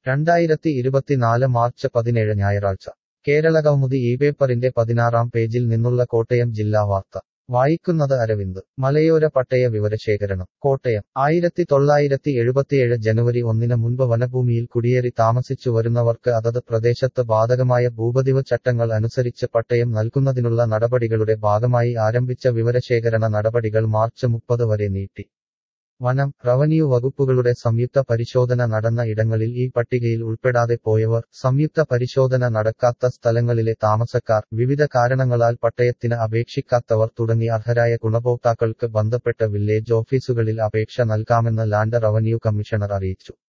രണ്ടായിരത്തി ഇരുപത്തിനാല് മാർച്ച് പതിനേഴ് ഞായറാഴ്ച കേരളകൗമുദി ഈ പേപ്പറിന്റെ പതിനാറാം പേജിൽ നിന്നുള്ള കോട്ടയം ജില്ലാ വാർത്ത വായിക്കുന്നത് അരവിന്ദ് മലയോര പട്ടയ വിവരശേഖരണം കോട്ടയം ആയിരത്തി തൊള്ളായിരത്തി എഴുപത്തിയേഴ് ജനുവരി ഒന്നിന് മുൻപ് വനഭൂമിയിൽ കുടിയേറി താമസിച്ചു വരുന്നവർക്ക് അതത് പ്രദേശത്ത് ബാധകമായ ഭൂപതിവ് ചട്ടങ്ങൾ അനുസരിച്ച് പട്ടയം നൽകുന്നതിനുള്ള നടപടികളുടെ ഭാഗമായി ആരംഭിച്ച വിവരശേഖരണ നടപടികൾ മാർച്ച് മുപ്പത് വരെ നീട്ടി വനം റവന്യൂ വകുപ്പുകളുടെ സംയുക്ത പരിശോധന നടന്ന ഇടങ്ങളിൽ ഈ പട്ടികയിൽ ഉൾപ്പെടാതെ പോയവർ സംയുക്ത പരിശോധന നടക്കാത്ത സ്ഥലങ്ങളിലെ താമസക്കാർ വിവിധ കാരണങ്ങളാൽ പട്ടയത്തിന് അപേക്ഷിക്കാത്തവർ തുടങ്ങി അർഹരായ ഗുണഭോക്താക്കൾക്ക് ബന്ധപ്പെട്ട വില്ലേജ് ഓഫീസുകളിൽ അപേക്ഷ നൽകാമെന്ന് ലാൻഡ് റവന്യൂ കമ്മീഷണർ അറിയിച്ചു